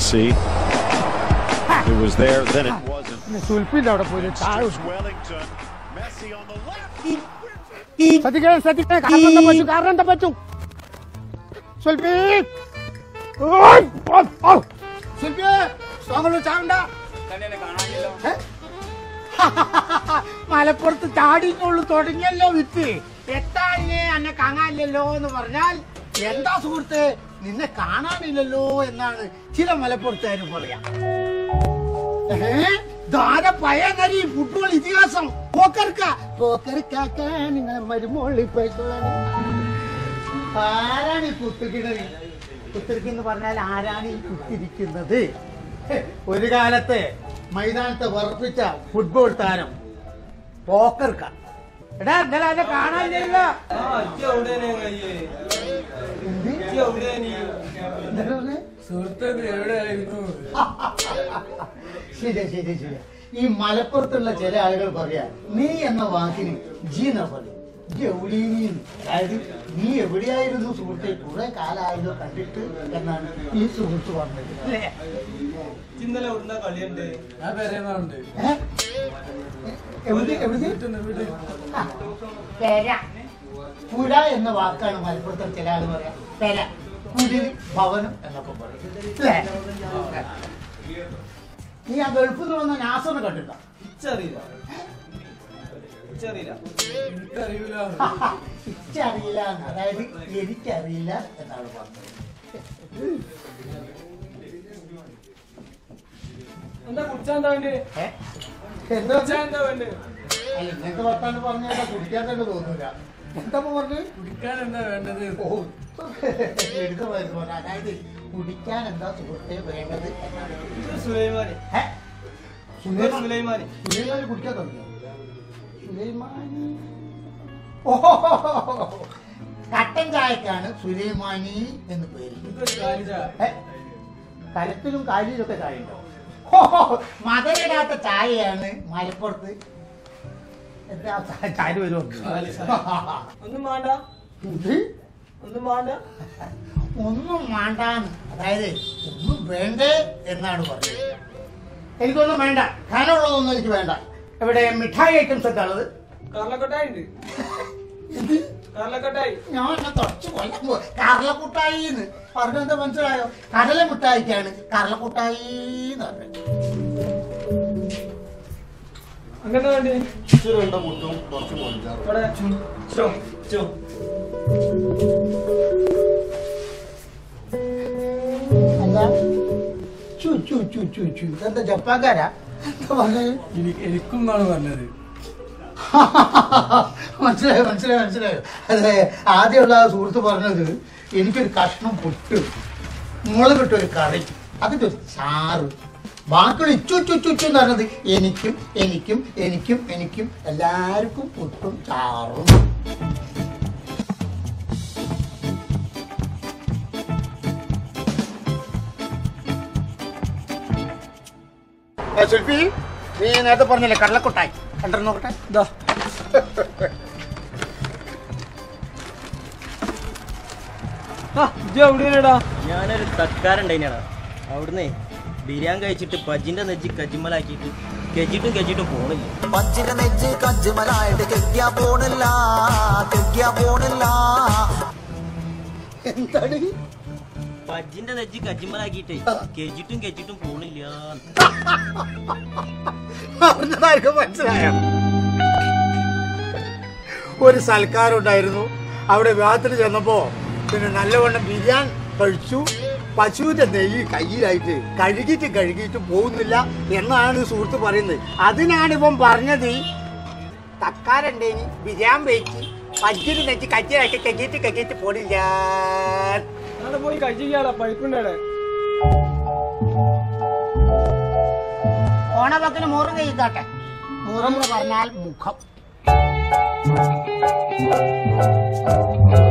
see. It was there, then it wasn't. സുൽപ്പിന്റെ അവിടെ പോയി ചായ Just Wellington. Messi on the left. സതിക്കേ സതിക്കേ കാരണം എന്താ പറ്റു കാരണം എന്താ പറ്റു സുൽപ്പി ഓയ്, ഓ, ഓ. സുൽപ്പി സ്ട്രോങ്ങിൽ ചാവണ്ട ഏ? മലപ്പുറത്ത് ചാടിക്കുള്ളു തുടങ്ങിയല്ലോ വിത്ത് എത്താഞ്ഞേ എന്നെ കാണാനില്ലല്ലോ എന്ന് പറഞ്ഞാൽ എന്താ സുഹൃത്ത് നിന്നെ കാണാനില്ലല്ലോ എന്നാണ് ചില മലപ്പുറത്തുകാർ പറയാ ഏ? ധാര പഴയ നരി ഫുട്ബോൾ ഇതിഹാസം പോക്കർക്ക പോക്കർക്കാക്ക നിങ്ങളെ മരുമോളി പോയിക്കൊള്ളാൻ ആരാണ് ഈ കുത്തിരിക്കുന്നത് കുത്തിരിക്കെന്ന് പറഞ്ഞാൽ ആരാണ് ഈ കുത്തിരിക്കുന്നത് ഹെ, ഒരു കാലത്തെ മൈതാനത്തെ വർപ്പിച്ച ഫുട്ബോൾ താരം പോക്കർക്ക എടാ ഇന്നലെ അതിനെ കാണാനില്ല ശരി ശരി ശരി ഈ മലപ്പുറത്തുള്ള ചില ആളുകൾ പറയാ നീ എന്ന വാക്കിന് ജി എന്നാ പറയും ജി എവിടെയും അതായത് നീ എവിടെയായിരുന്നു സുഹൃത്തെ കുറെ കാലമായല്ലോ കണ്ടിട്ട് എന്നാണ് ഈ സുഹൃത്ത് പറഞ്ഞത് അല്ലേ ഇന്നലെ എവിടുന്ന കളിയുണ്ട് ഞാൻ പേരുന്നുണ്ട് ഏ? എവിടെ എവിടെ ആ, പെര പുര എന്ന വാക്കാണ് മലപ്പുറത്തെ ചില ആള് പറയാ പെര കുടിൽ ഭവനം എന്നൊക്കെ പറയും അല്ലേ നീ ആ ഗൾഫിൽ നിന്ന് വന്ന നാസറിനെ കണ്ടിട്ടുണ്ടോ ഇച്ചറിയില്ല ഇച്ചറിയില്ല എനിക്കറിയില്ല എനിക്കറിയില്ല എന്ന്. അതായത് എനിക്കറിയില്ല എന്നാണ് പറഞ്ഞത് എന്താ കുടിച്ചാൻ എന്താ വേണ്ടി ഏ? എന്താ കുടിച്ചാൻ എന്താ വേണ്ടി അല്ല, ഇങ്ങനത്തെ വർത്താനം പറഞ്ഞാൽ കുടിക്കാൻ തന്നെ തോന്നൂല എന്താ പറഞ്ഞത് കുടിക്കാൻ എന്താ വേണ്ടത് ഓ എടുക്കുമായിരുന്നു പറഞ്ഞത്. അതായത് കുടിക്കാൻ എന്താ സുഹൃത്തെ വേണ്ടത് എന്നാണ് ഇത് സുലൈമാനി ഏ? ഇത് സുലൈമാനി സുലൈമാനി കുടിക്കാൻ തുടങ്ങിയോ സുലൈമാനി ഓഹോ കട്ടൻ ചായക്കാണ് സുലൈമാനി എന്ന് പേര് ഇതൊരു കാലിച്ച ഏ? കലത്തിലും കാലിലും ഒക്കെ ചായ ഉണ്ടോ മധുരയിടാത്ത ചായയാണ് മലപ്പുറത്ത് എന്താ ചായ- ചായ വരുമോ ഒന്നും വേണ്ട ഇത് ഒന്നും വേണ്ട ഒന്നും വേണ്ടാന്ന് അതായത് ഒന്നും വേണ്ടേ എന്നാണ് പറഞ്ഞത് എനിക്കൊന്നും വേണ്ട ഖാനുള്ളതൊന്നും എനിക്ക് വേണ്ട ഇവിടെ മിഠായി ഐറ്റംസ് ഒക്കെ ഉള്ളത് കർലക്കൊട്ടായി ഉണ്ട് ഇത് കർലക്കൊട്ടായി ഞാൻ എന്നെ തുടച്ച് കൊല്ലാൻ പോ കറലക്കുട്ടായിന്ന് പറഞ്ഞെന്താ മനസ്സിലായോ കടല മിഠായിക്കാണ് കറലക്കുട്ടായി എന്ന് പറഞ്ഞത് അങ്ങനെ വേണ്ടി ഇച്ചിരി രണ്ട് മുട്ടും കുറച്ച് കൊഞ്ചാറും ഇവിടെ ചോ ചോ അല്ല ചു ചു ചു ചു ചു എന്താ ജപ്പാക്കാരാ എന്താ പറഞ്ഞത് എനിക്കും എന്നാണ് പറഞ്ഞത് മനസ്സിലായോ മനസ്സിലായോ മനസ്സിലായോ അതെ ആദ്യമുള്ള ആ സുഹൃത്ത് പറഞ്ഞത് എനിക്കൊരു കഷ്ണം പുട്ട് മുളകിട്ട് ഒരു കറി അതിന്റെ ഒരു ചാറ് ബാക്കിയുള്ള ഇച്ചു ചു ചു ചു എന്ന് പറഞ്ഞത് എനിക്കും എനിക്കും എനിക്കും എനിക്കും എല്ലാവർക്കും പുട്ടും ചാറും ശില്പി നീ നേരത്തെ പറഞ്ഞില്ലേ കടലക്കൊട്ടായി കണ്ടോ നോക്കട്ടെ ഇതാ ആ ഇജ്ജ് എവിടെയാടാ ഞാനൊരു തക്കാരുണ്ടായിനാടാ അവിടുന്ന് ബിരിയാണി കഴിച്ചിട്ട് പജിന്റെ നെജ്ജി കജിമലാക്കിയിട്ട് കെജിട്ടും കെജിട്ടും പോണില്ല പഞ്ചിന്റെ നെഞ്ച് കജ്ജുമലായിട്ട് കെഗ്യാ പോണില്ല കെഗ്യാ പോണില്ല എന്താണ് പജിന്റെ നെജ്ജി കജിമലാക്കിയിട്ട് കെജിട്ടും കെജിട്ടും പോണില്ല പറഞ്ഞതായിരിക്കും മനസ്സിലായോ ഒരു സൽക്കാരം ഉണ്ടായിരുന്നു അവിടെ വിവാഹത്തിന് ചെന്നപ്പോ പിന്നെ നല്ലവണ്ണം ബിരിയാണി കഴിച്ചു പശുവിന്റെ നെയ്യ് കയ്യിലായിട്ട് കഴുകിയിട്ട് കഴുകിയിട്ട് പോകുന്നില്ല എന്നാണ് ഈ സുഹൃത്ത് പറയുന്നത് അതിനാണ് ഇവൻ പറഞ്ഞത് തക്കാരുണ്ടേനി ബിരിയാണി വെച്ച് പഞ്ചിന് നെച്ച് കച്ചിലാക്കി കെക്കിയിട്ട് കെക്കിയിട്ട് പോണില്ല അവിടെ പോയി കഴിച്ചിരിക്കാടാ പൈപ്പുണ്ടേ ഓണവക്കിന് മുറും കഴിക്കാട്ടെ മുറം എന്ന് പറഞ്ഞാൽ മുഖം